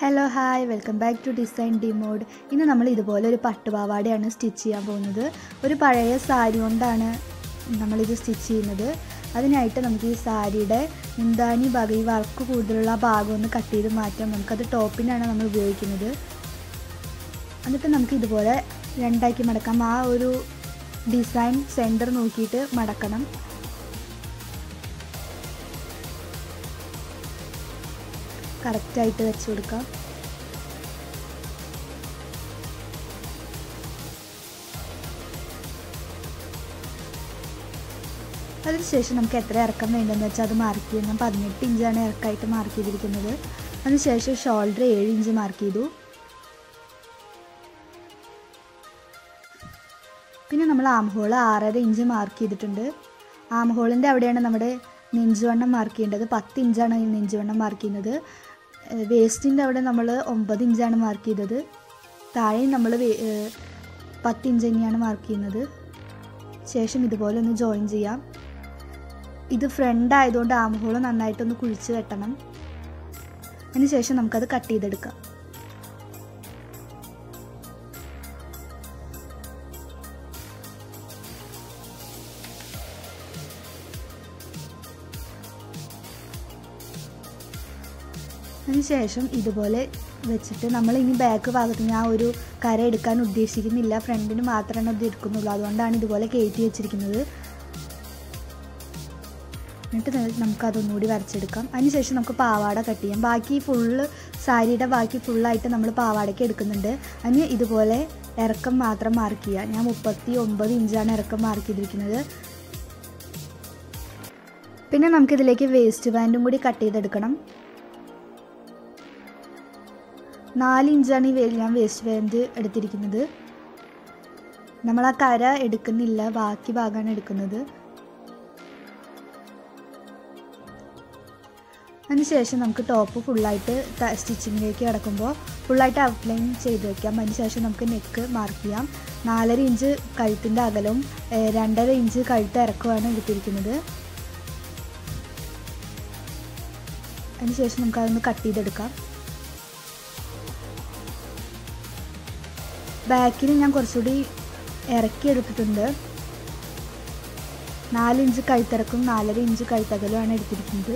hello hi welcome back to design D mode ഇന്ന് നമ്മൾ ഇതുപോലെ ഒരു പട്ടുപാവാടയാണ് സ്റ്റിച്ച് ചെയ്യാൻ പോകുന്നത് ഒരു പഴയ സാരി കൊണ്ടാണ് നമ്മളിത് സ്റ്റിച്ച് ചെയ്യുന്നത് അതിനായിട്ട് നമുക്ക് ഈ സാരിയുടെ മുന്താണി ഭാഗം ഈ വർക്ക് കൂടുതലുള്ള ഭാഗം ഒന്ന് കട്ട് ചെയ്ത് മാറ്റാം നമുക്കത് ടോപ്പിനാണ് നമ്മൾ ഉപയോഗിക്കുന്നത് എന്നിട്ട് നമുക്ക് ഇതുപോലെ രണ്ടാക്കി മടക്കാം ആ ഒരു ഡിസൈൻ സെൻറ്റർ നോക്കിയിട്ട് മടക്കണം കറക്റ്റായിട്ട് വെച്ച് കൊടുക്കാം അതിനുശേഷം നമുക്ക് എത്ര ഇറക്കം വേണ്ടെന്ന് വെച്ചാൽ അത് മാർക്ക് ചെയ്യാം ഞാൻ പതിനെട്ട് ഇഞ്ചാണ് ഇറക്കമായിട്ട് മാർക്ക് ചെയ്തിരിക്കുന്നത് അതിനുശേഷം ഷോൾഡർ ഏഴ് ഇഞ്ച് മാർക്ക് ചെയ്തു പിന്നെ നമ്മൾ ആം ഹോൾ ആറര ഇഞ്ച് മാർക്ക് ചെയ്തിട്ടുണ്ട് ആം ഹോളിൻ്റെ അവിടെയാണ് നമ്മുടെ നെഞ്ചുവണ്ണം മാർക്ക് ചെയ്യേണ്ടത് പത്ത് ഇഞ്ചാണ് ഈ നെഞ്ചുവണ്ണം മാർക്ക് ചെയ്യുന്നത് വേസ്റ്റിൻ്റെ അവിടെ നമ്മൾ ഒമ്പത് ഇഞ്ചാണ് മാർക്ക് ചെയ്തത് താഴെയും നമ്മൾ പത്ത് ഇഞ്ച് തന്നെയാണ് മാർക്ക് ചെയ്യുന്നത് ശേഷം ഇതുപോലെ ഒന്ന് ജോയിൻ ചെയ്യാം ഇത് ഫ്രണ്ട് ആയതുകൊണ്ട് ആം ഹോൾ നന്നായിട്ടൊന്ന് കുഴിച്ച് വെട്ടണം അതിന് ശേഷം നമുക്കത് കട്ട് ചെയ്തെടുക്കാം അതിനുശേഷം ഇതുപോലെ വെച്ചിട്ട് നമ്മൾ ഇനി ബാക്ക് ഭാഗത്ത് ഞാൻ ഒരു കര എടുക്കാൻ ഉദ്ദേശിക്കുന്നില്ല ഫ്രണ്ടിന് മാത്രമാണ് ഇത് എടുക്കുന്നുള്ളൂ അതുകൊണ്ടാണ് ഇതുപോലെ കയറ്റി വെച്ചിരിക്കുന്നത് എന്നിട്ട് നമുക്ക് അതൊന്നുകൂടി വരച്ചെടുക്കാം അതിനുശേഷം നമുക്ക് പാവാട കട്ട് ചെയ്യാം ബാക്കി ഫുള്ള് സാരിയുടെ ബാക്കി ഫുള്ളായിട്ട് നമ്മൾ പാവാടയ്ക്ക് എടുക്കുന്നുണ്ട് അതിന് ഇതുപോലെ ഇറക്കം മാത്രം മാർക്ക് ചെയ്യുക ഞാൻ മുപ്പത്തി ഒമ്പത് ഇഞ്ചാണ് ഇറക്കം മാർക്ക് ചെയ്തിരിക്കുന്നത് പിന്നെ നമുക്കിതിലേക്ക് വേസ്റ്റ് ബാൻഡും കൂടി കട്ട് ചെയ്തെടുക്കണം നാല് ഇഞ്ചാണ് ഈ ഞാൻ വേസ്റ്റ് ബാൻഡ് എടുത്തിരിക്കുന്നത് നമ്മൾ ആ കര എടുക്കുന്നില്ല ബാക്കി ഭാഗമാണ് എടുക്കുന്നത് അതിനുശേഷം നമുക്ക് ടോപ്പ് ഫുള്ളായിട്ട് സ്റ്റിച്ചിങ്ങിലേക്ക് കിടക്കുമ്പോൾ ഫുള്ളായിട്ട് ഔട്ട്ലൈൻ ചെയ്ത് വെക്കാം അതിനുശേഷം നമുക്ക് നെക്ക് മാർക്ക് ചെയ്യാം നാലര ഇഞ്ച് കഴുത്തിൻ്റെ അകലവും രണ്ടര ഇഞ്ച് കഴുത്ത് ഇറക്കമാണ് എടുത്തിരിക്കുന്നത് അതിനുശേഷം നമുക്കതൊന്ന് കട്ട് ചെയ്തെടുക്കാം ബാക്കിൽ ഞാൻ കുറച്ചുകൂടി ഇറക്കി എടുത്തിട്ടുണ്ട് നാലിഞ്ച് കഴുത്തിറക്കും നാലര ഇഞ്ച് കഴുത്തകലുമാണ് എടുത്തിരിക്കുന്നത്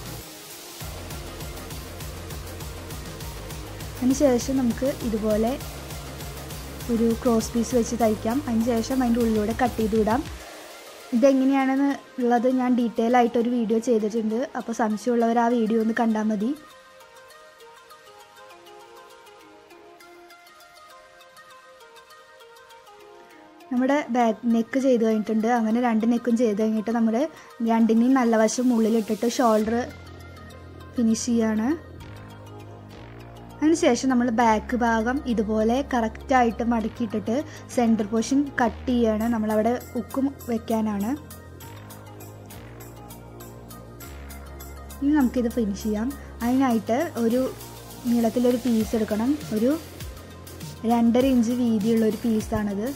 അതിനുശേഷം നമുക്ക് ഇതുപോലെ ഒരു ക്രോസ് പീസ് വെച്ച് തയ്ക്കാം അതിനുശേഷം അതിൻ്റെ ഉള്ളിലൂടെ കട്ട് ചെയ്ത് വിടാം ഇതെങ്ങനെയാണെന്ന് ഉള്ളത് ഞാൻ ഡീറ്റെയിൽ ആയിട്ട് ഒരു വീഡിയോ ചെയ്തിട്ടുണ്ട് അപ്പോൾ സംശയമുള്ളവർ ആ വീഡിയോ ഒന്ന് കണ്ടാൽ മതി നമ്മുടെ ബാക്ക് നെക്ക് ചെയ്ത് കഴിഞ്ഞിട്ടുണ്ട് അങ്ങനെ രണ്ട് നെക്കും ചെയ്ത് കഴിഞ്ഞിട്ട് നമ്മുടെ രണ്ടിനെയും നല്ല വശം ഉള്ളിലിട്ടിട്ട് ഷോൾഡർ ഫിനിഷ് ചെയ്യാണ് അതിനുശേഷം നമ്മൾ ബാക്ക് ഭാഗം ഇതുപോലെ കറക്റ്റായിട്ട് മടക്കിയിട്ടിട്ട് സെൻറ്റർ പോർഷൻ കട്ട് ചെയ്യാണ് നമ്മളവിടെ ഉക്കും വെക്കാനാണ് ഇനി നമുക്കിത് ഫിനിഷ് ചെയ്യാം അതിനായിട്ട് ഒരു നീളത്തിലൊരു പീസ് എടുക്കണം ഒരു രണ്ടര ഇഞ്ച് വീതിയുള്ള ഒരു പീസാണത്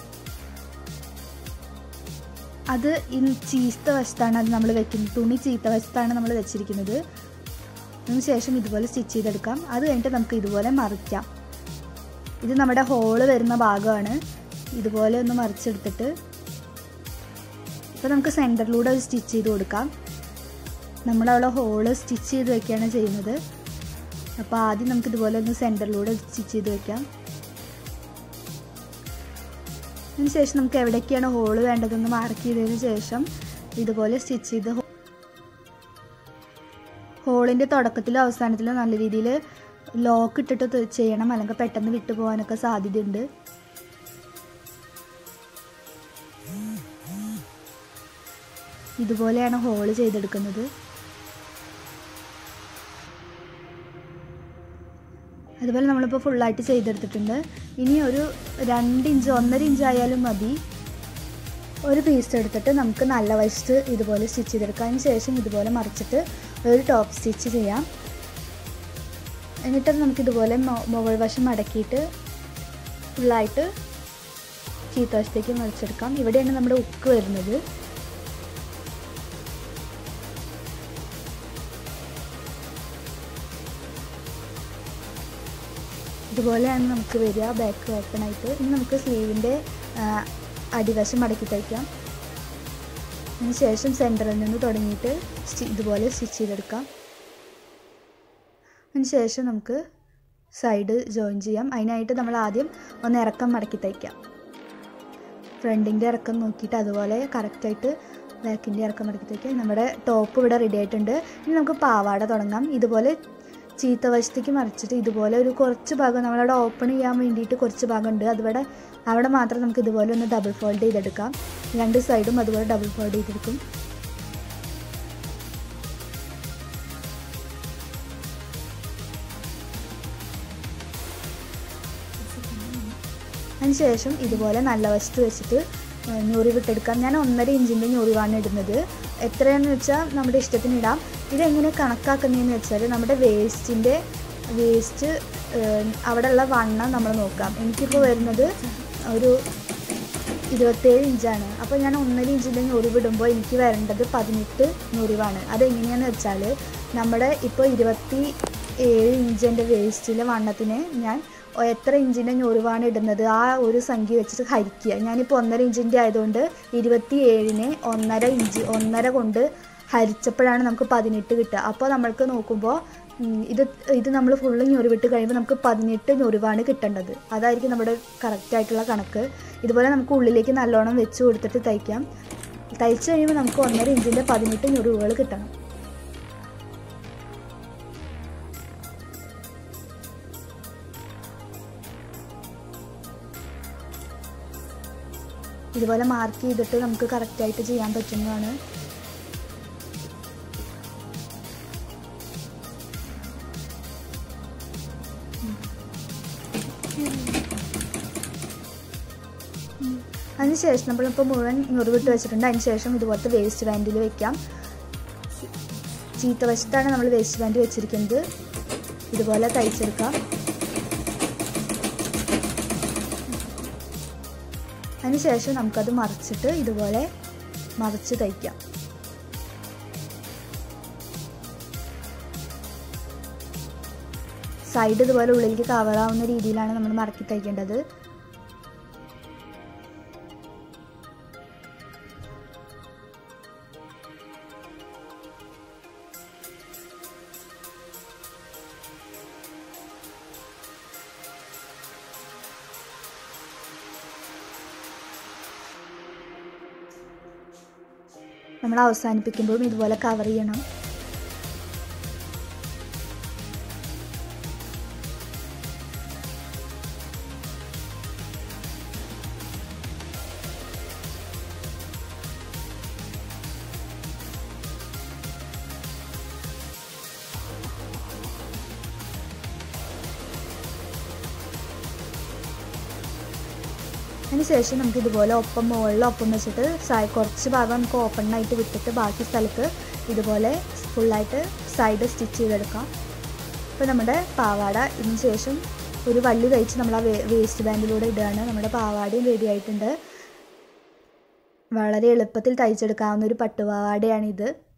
അത് ഇൻ ചീത്ത വശത്താണ് അത് നമ്മൾ വെക്കുന്നത് തുണി ചീത്ത വശത്താണ് നമ്മൾ വെച്ചിരിക്കുന്നത് അതിനുശേഷം ഇതുപോലെ സ്റ്റിച്ച് ചെയ്തെടുക്കാം അത് കഴിഞ്ഞിട്ട് നമുക്ക് ഇതുപോലെ മറിക്കാം ഇത് നമ്മുടെ ഹോള് വരുന്ന ഭാഗമാണ് ഇതുപോലെ ഒന്ന് മറിച്ചെടുത്തിട്ട് ഇപ്പോൾ നമുക്ക് സെൻറ്ററിലൂടെ ഒരു സ്റ്റിച്ച് ചെയ്ത് കൊടുക്കാം നമ്മളവിടെ ഹോള് സ്റ്റിച്ച് ചെയ്ത് വെക്കുകയാണ് ചെയ്യുന്നത് അപ്പോൾ ആദ്യം നമുക്ക് ഇതുപോലെ ഒന്ന് സെൻറ്ററിലൂടെ സ്റ്റിച്ച് ചെയ്ത് വെക്കാം അതിനുശേഷം നമുക്ക് എവിടേക്കാണ് ഹോള് വേണ്ടതെന്ന് മാർക്ക് ചെയ്തതിന് ശേഷം ഇതുപോലെ സ്റ്റിച്ച് ചെയ്ത് ഹോളിൻ്റെ തുടക്കത്തിലും അവസാനത്തിലും നല്ല രീതിയിൽ ലോക്ക് ഇട്ടിട്ട് ചെയ്യണം അല്ലെങ്കിൽ പെട്ടെന്ന് വിട്ടു പോകാനൊക്കെ സാധ്യതയുണ്ട് ഇതുപോലെയാണ് ഹോള് ചെയ്തെടുക്കുന്നത് അതുപോലെ നമ്മളിപ്പോൾ ഫുള്ളായിട്ട് ചെയ്തെടുത്തിട്ടുണ്ട് ഇനി ഒരു രണ്ട് ഇഞ്ച് ഒന്നര ഇഞ്ച് ആയാലും മതി ഒരു പീസ് എടുത്തിട്ട് നമുക്ക് നല്ല വശത്ത് ഇതുപോലെ സ്റ്റിച്ച് ചെയ്തെടുക്കാം അതിന് ശേഷം ഇതുപോലെ മറിച്ചിട്ട് ഒരു ടോപ്പ് സ്റ്റിച്ച് ചെയ്യാം എന്നിട്ട് നമുക്കിതുപോലെ മുകൾ വശം മടക്കിയിട്ട് ഫുള്ളായിട്ട് ചീത്ത വശത്തേക്ക് മറിച്ചെടുക്കാം ഇവിടെയാണ് നമ്മുടെ ഉക്ക് വരുന്നത് ഇതുപോലെയാണ് നമുക്ക് വരിക ബാക്ക് ഓപ്പൺ ആയിട്ട് ഇനി നമുക്ക് സ്ലീവിൻ്റെ അടിവശം മടക്കി തയ്ക്കാം അതിന് ശേഷം സെൻറ്ററിൽ നിന്ന് തുടങ്ങിയിട്ട് സ്റ്റി ഇതുപോലെ സ്റ്റിച്ച് ചെയ്തെടുക്കാം അതിന് ശേഷം നമുക്ക് സൈഡ് ജോയിൻ ചെയ്യാം അതിനായിട്ട് നമ്മൾ ആദ്യം ഒന്ന് ഇറക്കം മടക്കി തയ്ക്കാം ഫ്രണ്ടിൻ്റെ ഇറക്കം നോക്കിയിട്ട് അതുപോലെ കറക്റ്റായിട്ട് ബാക്കിൻ്റെ ഇറക്കം മടക്കി തയ്ക്കാം നമ്മുടെ ടോപ്പ് ഇവിടെ റെഡി ആയിട്ടുണ്ട് ഇനി നമുക്ക് പാവാട തുടങ്ങാം ഇതുപോലെ ചീത്ത വശത്തേക്ക് മറിച്ചിട്ട് ഇതുപോലെ ഒരു കുറച്ച് ഭാഗം നമ്മളവിടെ ഓപ്പൺ ചെയ്യാൻ വേണ്ടിയിട്ട് കുറച്ച് ഭാഗം ഉണ്ട് അതുപോലെ അവിടെ മാത്രം നമുക്ക് ഇതുപോലെ ഒന്ന് ഡബിൾ ഫോൾഡ് ചെയ്തെടുക്കാം രണ്ട് സൈഡും അതുപോലെ ഡബിൾ ഫോൾഡ് ചെയ്തെടുക്കും അതിനുശേഷം ഇതുപോലെ നല്ല വശത്ത് വെച്ചിട്ട് ഞൊറി വിട്ടെടുക്കാം ഞാൻ ഒന്നര ഇഞ്ചിൻ്റെ ഞൊറിവാണ് ഇടുന്നത് എത്രയാണെന്ന് വെച്ചാൽ നമ്മുടെ ഇഷ്ടത്തിന് ഇടാം ഇതെങ്ങനെ കണക്കാക്കുന്നതെന്ന് വെച്ചാൽ നമ്മുടെ വേസ്റ്റിൻ്റെ വേസ്റ്റ് അവിടെയുള്ള വണ്ണം നമ്മൾ നോക്കാം എനിക്കിപ്പോൾ വരുന്നത് ഒരു ഇരുപത്തേഴ് ഇഞ്ചാണ് അപ്പോൾ ഞാൻ ഒന്നര ഇഞ്ചിൻ്റെ ഞൊറിവിടുമ്പോൾ എനിക്ക് വരേണ്ടത് പതിനെട്ട് ഞൊറിവാണ് അതെങ്ങനെയാണെന്ന് വെച്ചാൽ നമ്മുടെ ഇപ്പോൾ ഇരുപത്തി ഏഴ് ഇഞ്ചിൻ്റെ വേസ്റ്റിലെ വണ്ണത്തിന് ഞാൻ എത്ര ഇഞ്ചിൻ്റെ ഞൊറിവാണ് ഇടുന്നത് ആ ഒരു സംഖ്യ വെച്ചിട്ട് ഹരിക്കുക ഞാനിപ്പോൾ ഒന്നര ഇഞ്ചിൻ്റെ ആയതുകൊണ്ട് ഇരുപത്തി ഏഴിന് ഒന്നര ഇഞ്ച് ഒന്നര കൊണ്ട് ഹരിച്ചപ്പോഴാണ് നമുക്ക് പതിനെട്ട് കിട്ടുക അപ്പോൾ നമ്മൾക്ക് നോക്കുമ്പോൾ ഇത് ഇത് നമ്മൾ ഫുള്ള് ഞൊറിവിട്ട് കഴിയുമ്പോൾ നമുക്ക് പതിനെട്ട് ഞൊറിവാണ് കിട്ടേണ്ടത് അതായിരിക്കും നമ്മുടെ കറക്റ്റായിട്ടുള്ള കണക്ക് ഇതുപോലെ നമുക്ക് ഉള്ളിലേക്ക് നല്ലോണം വെച്ച് കൊടുത്തിട്ട് തയ്ക്കാം തയ്ച്ച് കഴിയുമ്പോൾ നമുക്ക് ഒന്നര ഇഞ്ചിൻ്റെ പതിനെട്ട് ഞൊറിവുകൾ കിട്ടണം ഇതുപോലെ മാർക്ക് ചെയ്തിട്ട് നമുക്ക് കറക്റ്റായിട്ട് ചെയ്യാൻ പറ്റുന്നതാണ് അതിനുശേഷം നമ്മളിപ്പോൾ മുഴുവൻ ഞൊറിവിട്ട് വെച്ചിട്ടുണ്ട് അതിനുശേഷം ഇതുപോലത്തെ വേസ്റ്റ് ബാൻഡിൽ വെക്കാം ചീത്ത വശത്താണ് നമ്മൾ വേസ്റ്റ് ബാൻഡ് വെച്ചിരിക്കുന്നത് ഇതുപോലെ തയ്ച്ചെടുക്കാം അതിനുശേഷം നമുക്കത് മറിച്ചിട്ട് ഇതുപോലെ മറിച്ച് തയ്ക്കാം സൈഡ് ഇതുപോലെ ഉള്ളിലേക്ക് കവറാവുന്ന രീതിയിലാണ് നമ്മൾ മടക്കി തയ്ക്കേണ്ടത് നമ്മൾ അവസാനിപ്പിക്കുമ്പോഴും ഇതുപോലെ കവർ ചെയ്യണം അതിനുശേഷം നമുക്ക് ഇതുപോലെ ഒപ്പം മുകളിൽ ഒപ്പം വെച്ചിട്ട് സൈ കുറച്ച് ഭാഗം നമുക്ക് ഓപ്പണായിട്ട് വിട്ടിട്ട് ബാക്കി സ്ഥലത്ത് ഇതുപോലെ ഫുള്ളായിട്ട് സൈഡ് സ്റ്റിച്ച് ചെയ്തെടുക്കാം അപ്പോൾ നമ്മുടെ പാവാട ഇതിന് ശേഷം ഒരു വള്ളി തയ്ച്ച് നമ്മൾ ആ വേസ്റ്റ് ബാൻഡിലൂടെ ഇടുകയാണ് നമ്മുടെ പാവാടയും റെഡി ആയിട്ടുണ്ട് വളരെ എളുപ്പത്തിൽ തയ്ച്ചെടുക്കാവുന്ന ഒരു പട്ടുപാവാടയാണിത്